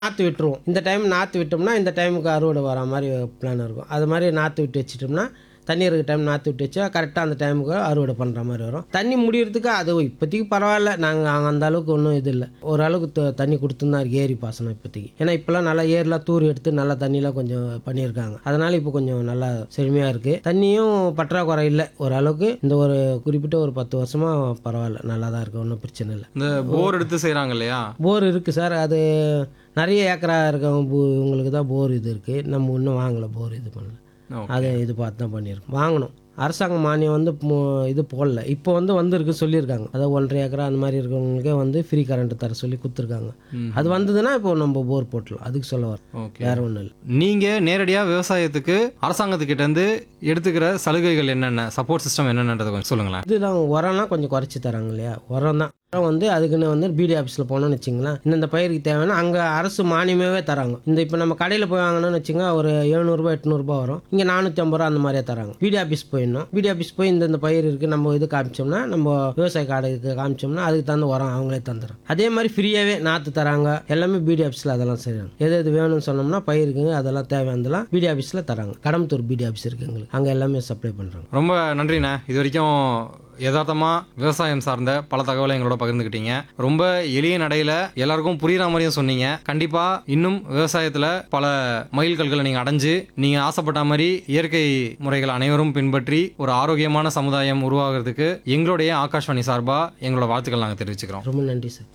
நாற்று விட்டுருவோம் இந்த டைம் நாற்று விட்டோம்னா இந்த டைமுக்கு அறுவடை வர மாதிரி பிளான் இருக்கும் அது மாதிரி நாற்று விட்டு வச்சிட்டோம்னா தண்ணி இருக்க டைம் நாற்று விட்டு வச்சா கரெக்டாக அந்த டைமுக்கு அறுவடை பண்ணுற மாதிரி வரும் தண்ணி முடியறதுக்கு அது இப்போதைக்கு பரவாயில்ல நாங்கள் அந்த அளவுக்கு ஒன்றும் இது இல்லை ஓரளவுக்கு த- தண்ணி கொடுத்துன்னு தான் இருக்கு ஏரி பாசனம் இப்போதைக்கு ஏன்னா இப்போல்லாம் நல்லா ஏரிலாம் தூர் எடுத்து நல்லா தண்ணிலாம் கொஞ்சம் பண்ணியிருக்காங்க அதனால இப்போ கொஞ்சம் நல்லா செழுமையாக இருக்குது தண்ணியும் பற்றாக்குறை இல்லை ஓரளவுக்கு இந்த ஒரு குறிப்பிட்ட ஒரு பத்து வருஷமாக பரவாயில்ல நல்லா தான் இருக்குது ஒன்றும் பிரச்சனை இல்லை இந்த போர் எடுத்து செய்கிறாங்க இல்லையா போர் இருக்குது சார் அது நிறைய ஏக்கரா இருக்கவங்க பூ- உங்களுக்கு தான் போர் இது இருக்குது நம்ம இன்னும் வாங்கலை போர் இது பண்ணல Okay. அதை இது பார்த்து தான் பண்ணியிருக்கோம் வாங்கணும் அரசாங்க மானியம் வந்து மு- இது போடல இப்போ வந்து வந்திருக்கு சொல்லியிருக்காங்க அதாவது ஒன்றரை ஏக்கரா அந்த மாதிரி இருக்கவங்களுக்கே வந்து ஃப்ரீ கரண்ட் தர சொல்லி கொடுத்துருக்காங்க அது வந்ததுன்னா இப்போ நம்ம போர் போட்டலாம் அதுக்கு சொல்ல வரோம் ஓகே வேற ஒன்றும் இல்லை நீங்கள் நேரடியாக விவசாயத்துக்கு அரசாங்கத்துக்கிட்ட இருந்து எடுத்துக்கிற சலுகைகள் என்னென்ன சப்போர்ட் சிஸ்டம் என்னென்னன்றதை கொஞ்சம் சொல்லுங்களேன் இதுதான் உரம்லாம் கொஞ்சம் குறைச்சி தராங்க இல்லையா உரம் தான் உரம் வந்து அதுக்குன்னு வந்து பிடி ஆஃபீஸில் போனோம்னு வச்சிங்களேன் இந்த பயிருக்கு தேவைன்னா அங்கே அரசு மானியமாகவே தராங்க இந்த இப்போ நம்ம கடையில் போய் வாங்கணும்னு வச்சுங்க ஒரு எழுநூறுபா எட்நூறுபா வரும் இங்கே நானூற்றி ஐம்பது ரூபா அந்த மாதிரியே தராங்க பிடி ஆஃபீஸ் போயிடணும் பிடி ஆஃபீஸ் போய் இந்த இந்த பயிர் இருக்குது நம்ம இது காமிச்சோம்னா நம்ம விவசாய கார்டுக்கு காமிச்சோம்னா அதுக்கு தகுந்த உரம் அவங்களே தந்துடும் அதே மாதிரி ஃப்ரீயாகவே நாற்று தராங்க எல்லாமே பிடி ஆஃபீஸில் அதெல்லாம் செய்கிறாங்க எது எது வேணும்னு சொன்னோம்னா பயிருக்குங்க அதெல்லாம் தேவையானதெல்லாம் பிடி ஆஃபீஸில் தராங்க கடம்பத்தூர் பிடி ஆஃபீஸ் இருக்குது எங்களுக்கு அங்கே எல்லாமே சப்ளை பண்ணுறாங்க ரொம்ப நன்றிண்ணே இது வரைக்கும் யதார்த்தமாக விவசாயம் சார்ந்த பல தகவலை எங்களோட பகிர்ந்துக்கிட்டீங்க ரொம்ப எளிய நடையில் எல்லாருக்கும் புரியுற மாதிரியும் சொன்னீங்க கண்டிப்பாக இன்னும் விவசாயத்தில் பல மைல்கல்களை நீங்கள் அடைஞ்சு நீங்கள் ஆசைப்பட்ட மாதிரி இயற்கை முறைகள் அனைவரும் பின்பற்றி ஒரு ஆரோக்கியமான சமுதாயம் உருவாகிறதுக்கு எங்களுடைய ஆகாஷ்வாணி சார்பாக எங்களோட வாழ்த்துக்கள் நாங்கள் தெரிவிச்சுக்கிறோம் ரொம்ப நன்றி சார்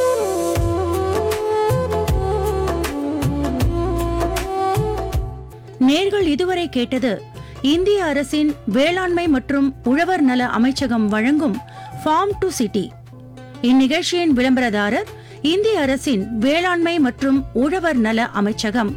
நேர்கள் இதுவரை கேட்டது இந்திய அரசின் வேளாண்மை மற்றும் உழவர் நல அமைச்சகம் வழங்கும் ஃபார்ம் டு சிட்டி இந்நிகழ்ச்சியின் விளம்பரதாரர் இந்திய அரசின் வேளாண்மை மற்றும் உழவர் நல அமைச்சகம்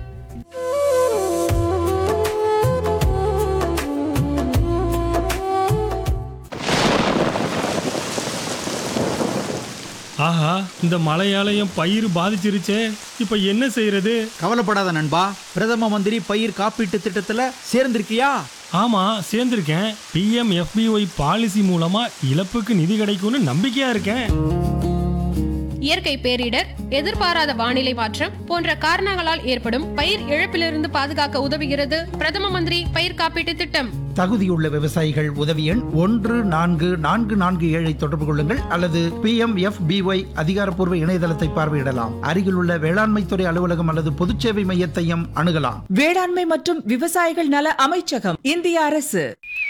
ஆஹா இந்த மழையால என் பயிர் பாதிச்சிருச்சே இப்போ என்ன செய்யறது கவலைப்படாத நண்பா பிரதம மந்திரி பயிர் காப்பீட்டு திட்டத்துல சேர்ந்திருக்கியா ஆமா சேர்ந்திருக்கேன் பிஎம் எஃபிஒய் பாலிசி மூலமா இழப்புக்கு நிதி கிடைக்கும்னு நம்பிக்கையா இருக்கேன் இயற்கை பேரிடர் எதிர்பாராத வானிலை மாற்றம் போன்ற காரணங்களால் ஏற்படும் பயிர் இழப்பிலிருந்து பாதுகாக்க உதவுகிறது பிரதம மந்திரி பயிர் காப்பீட்டு திட்டம் தகுதியுள்ள விவசாயிகள் உதவி எண் ஒன்று நான்கு நான்கு நான்கு ஏழை தொடர்பு கொள்ளுங்கள் அல்லது பி எம் எஃப் பிஒய் அதிகாரப்பூர்வ இணையதளத்தை பார்வையிடலாம் அருகிலுள்ள வேளாண்மைத்துறை அலுவலகம் அல்லது பொதுச்சேவை மையத்தையும் அணுகலாம் வேளாண்மை மற்றும் விவசாயிகள் நல அமைச்சகம் இந்திய அரசு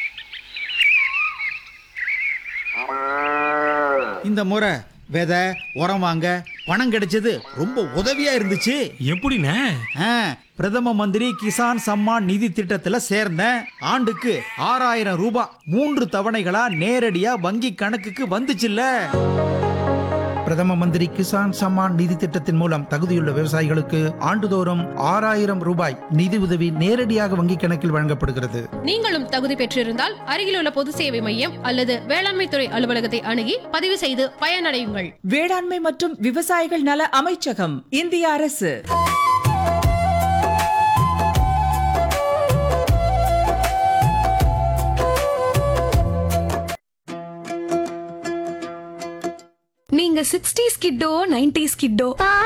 இந்த முறை விதை உரம் வாங்க பணம் கிடைச்சது ரொம்ப உதவியா இருந்துச்சு எப்படிண்ணே ஆ, பிரதம மந்திரி கிசான் சம்மான் நிதி திட்டத்துல சேர்ந்தேன் ஆண்டுக்கு ஆறாயிரம் ரூபாய் மூன்று தவணைகளா நேரடியா வங்கி கணக்குக்கு வந்துச்சுல்ல பிரதம மந்திரி கிசான் சம்மான் நிதி திட்டத்தின் மூலம் தகுதியுள்ள விவசாயிகளுக்கு ஆண்டுதோறும் ஆறாயிரம் ரூபாய் நிதி உதவி நேரடியாக வங்கிக் கணக்கில் வழங்கப்படுகிறது நீங்களும் தகுதி பெற்றிருந்தால் அருகிலுள்ள பொது சேவை மையம் அல்லது வேளாண்மை துறை அலுவலகத்தை அணுகி பதிவு செய்து பயனடையுங்கள் வேளாண்மை மற்றும் விவசாயிகள் நல அமைச்சகம் இந்திய அரசு நீங்க சிக்ஸ்டீஸ் கிட்டோ நைன்டிஸ் கிட்டோ